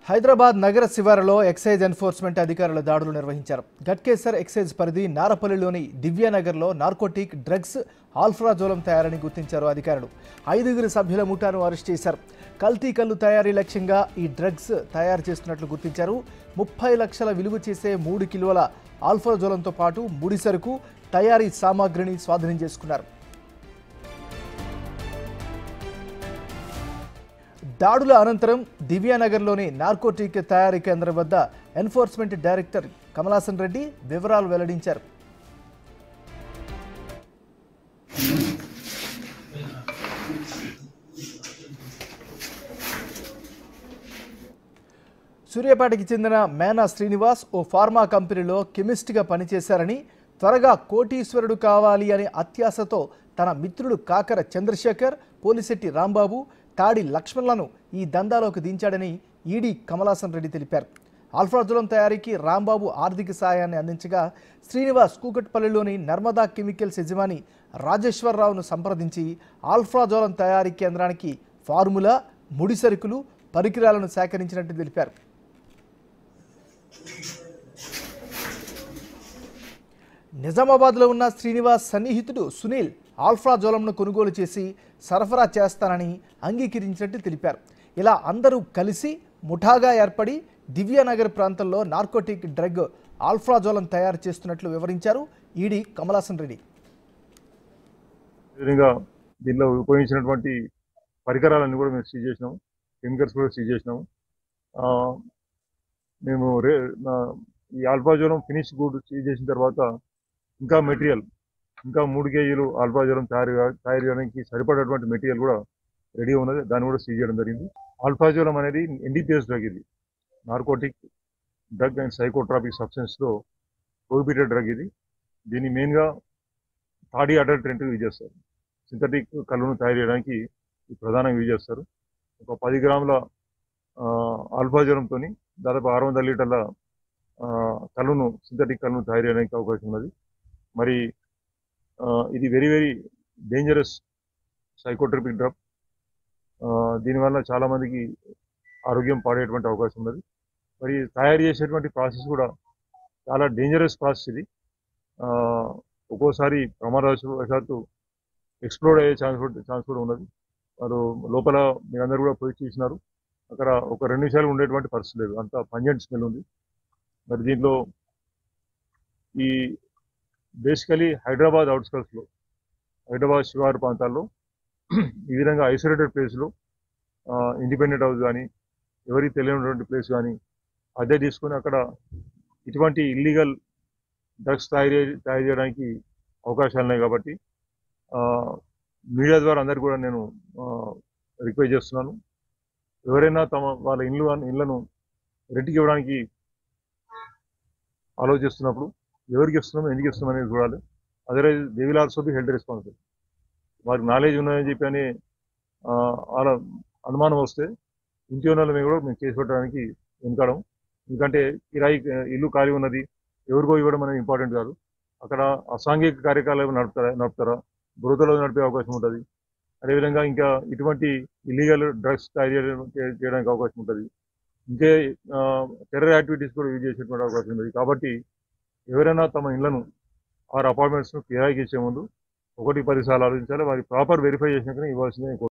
హైదరాబాద్ నగర శివారులో excise enforcement అధికారులు దాడులు నిర్వహించారు గట్కేసర్ ఎక్సైజ్ పరిధి నారపల్లిలోని దివ్యానగర్లో నార్కోటిక్ డ్రగ్స్ ఆల్ఫ్రాజోలం తయారని గుర్తించారు అధికారులు ఐదుగురు సభ్యుల ముఠాను అరెస్ట్ చేశారు కల్తీ కల్లు తయారీ లక్ష్యంగా ఈ డ్రగ్స్ తయారు చేస్తున్నట్లు గుర్తించారు ముప్పై లక్షల విలువ చేసే మూడు కిలోల ఆల్ఫ్రాజోలంతో పాటు ముడి సరుకు తయారీ సామాగ్రిని స్వాధీనం చేసుకున్నారు దాడుల అనంతరం దివ్యానగర్లోని నార్కోటిక్ తయారీ కేంద్రం వద్ద ఎన్ఫోర్స్మెంట్ డైరెక్టర్ కమలాసన్ రెడ్డి వివరాలు వెల్లడించారు సూర్యాపేటకి చెందిన మేనా శ్రీనివాస్ ఓ ఫార్మా కంపెనీలో కెమిస్ట్గా పనిచేశారని త్వరగా కోటీశ్వరుడు కావాలి అనే అత్యాశతో తన మిత్రుడు కాకర చంద్రశేఖర్ పోలిశెట్టి రాంబాబు తాడి లక్ష్మణ్లను ఈ దందాలోకి దించాడని ఈడీ కమలాసన్ రెడ్డి తెలిపారు ఆల్ఫ్రాజులం తయారీకి రాంబాబు ఆర్థిక సాయాన్ని అందించగా శ్రీనివాస్ కూకట్పల్లిలోని నర్మదా కెమికల్స్ యజమాని రాజేశ్వరరావును సంప్రదించి ఆల్ఫ్రాజోలం తయారీ కేంద్రానికి ఫార్ములా ముడి సరుకులు పరికరాలను సేకరించినట్టు తెలిపారు నిజామాబాద్లో ఉన్న శ్రీనివాస్ సన్నిహితుడు సునీల్ ఆల్ఫ్రాజోలంను కొనుగోలు చేసి సరఫరా చేస్తానని అంగీకరించినట్టు తెలిపారు ఇలా అందరూ కలిసి ముఠాగా ఏర్పడి దివ్యానగర్ ప్రాంతంలో నార్కోటిక్ డ్రగ్ ఆల్ఫ్రాజోలం తయారు చేస్తున్నట్లు వివరించారు ఈడీ కమలాసన్ రెడ్డి విధంగా దీనిలో ఉపయోగించినటువంటి పరికరాలన్నీ కూడా మేము సీజ్ చేసినాము కెమికల్స్ కూడా సీజ్ చేసినాము ఆ, మేము రే నా- ఈ ఆల్ఫాజోలం ఫినిష్ గుడ్ సీజ్ చేసిన తర్వాత ఇంకా మెటీరియల్ ఇంకా మూడు కేజీలు ఆల్ఫాజోలం తయారు తయారు చేయడానికి సరిపడేటువంటి మెటీరియల్ కూడా రెడీ ఉన్నది దాన్ని కూడా సీజ్ చేయడం జరిగింది ఆల్ఫాజోలం అనేది ఎన్డీపీఎస్ డ్రగ్ ఇది నార్కోటిక్ డ్రగ్ అండ్ సైకోట్రాపిక్ సబ్స్టెన్స్లో ప్రొహిబిటెడ్ డ్రగ్ ఇది దీన్ని మెయిన్గా తాడి అడల్ట్రెంట్ యూజ్ చేస్తారు సింథటిక్ కళ్ళును తయారు చేయడానికి ఇది ప్రధానంగా యూజ్ చేస్తారు ఒక పది గ్రాముల ఆల్ఫాజరంతో దాదాపు ఆరు వందల లీటర్ల ఆ, కళ్ళును సింథటిక్ కళ్ళును తయారు చేయడానికి అవకాశం ఉన్నది మరి ఆ, ఇది very very dangerous psychotropic drug దీనివల్ల చాలామందికి ఆరోగ్యం పాడేటువంటి అవకాశం ఉన్నది మరి తయారు చేసేటువంటి ప్రాసెస్ కూడా చాలా డేంజరస్ ప్రాసెస్ ఇది ఆ, ఒక్కోసారి ప్రమాదవశాత్తు ఎక్స్ప్లోడ్ అయ్యే ఛాన్స్ కూడా ఛాన్స్ కూడా ఉన్నది వారు లోపల మీరందరూ కూడా పోయి చూసినారు అక్కడ ఒక రెండు నిమిషాలు ఉండేటువంటి పరిస్థితి లేదు అంత పంజెంట్ స్మెల్ ఉంది మరి దీంట్లో ఈ బేసికలీ హైదరాబాద్ అవుట్స్కర్ట్స్లో హైదరాబాద్ శివారు ప్రాంతాల్లో ఈ విధంగా ఐసోలేటెడ్ ప్లేస్లో ఇండిపెండెంట్ హౌస్ కానీ ఎవరికి తెలియనటువంటి ప్లేస్ కానీ అద్దె తీసుకొని అక్కడ ఇటువంటి ఇల్లీగల్ డ్రగ్స్ తయారు చే- తయారు చేయడానికి అవకాశాలు ఉన్నాయి కాబట్టి ఆ, మీడియా ద్వారా అందరికీ కూడా నేను రిక్వెస్ట్ చేస్తున్నాను ఎవరైనా తమ వాళ్ళ ఇల్లు ఇళ్లను రెంట్కి ఇవ్వడానికి ఆలోచిస్తున్నప్పుడు ఎవరికి ఇస్తున్నాం ఎందుకు ఇస్తున్నాం అనేది చూడాలి otherwise they will also be health responsible వారికి నాలెడ్జ్ ఉన్నదని చెప్పి అని ఆ, వాళ్ళ అనుమానం వస్తే ఇంటి ఉన్న మేము కూడా మేము కేసు పెట్టడానికి వెనుకాడం ఎందుకంటే కిరాయి ఇల్లు ఖాళీ ఉన్నది ఎవరికో ఇవ్వడం అనేది ఇంపార్టెంట్ కాదు అక్కడ అసాంఘిక కార్యకలాపాలు నడుపుతారా నడుపుతారా బురదలో నడిపే అవకాశం ఉంటుంది అదేవిధంగా ఇంకా ఇటువంటి ఇల్లీగల్ డ్రగ్స్ తయారు చేయడం- చే- చేయడానికి అవకాశం ఉంటుంది ఇంకే టెర్రర్ యాక్టివిటీస్ కూడా యూజ్ చేసేటువంటి అవకాశం ఉంది కాబట్టి ఎవరైనా తమ ఇళ్లను ఆరు అపార్ట్మెంట్స్ను కిరాయికి ఇచ్చే ముందు ఒకటి పది సార్లు ఆలోచించాలి వారి ప్రాపర్ వెరిఫై చేసినాకనే ఇవ్వాల్సిందే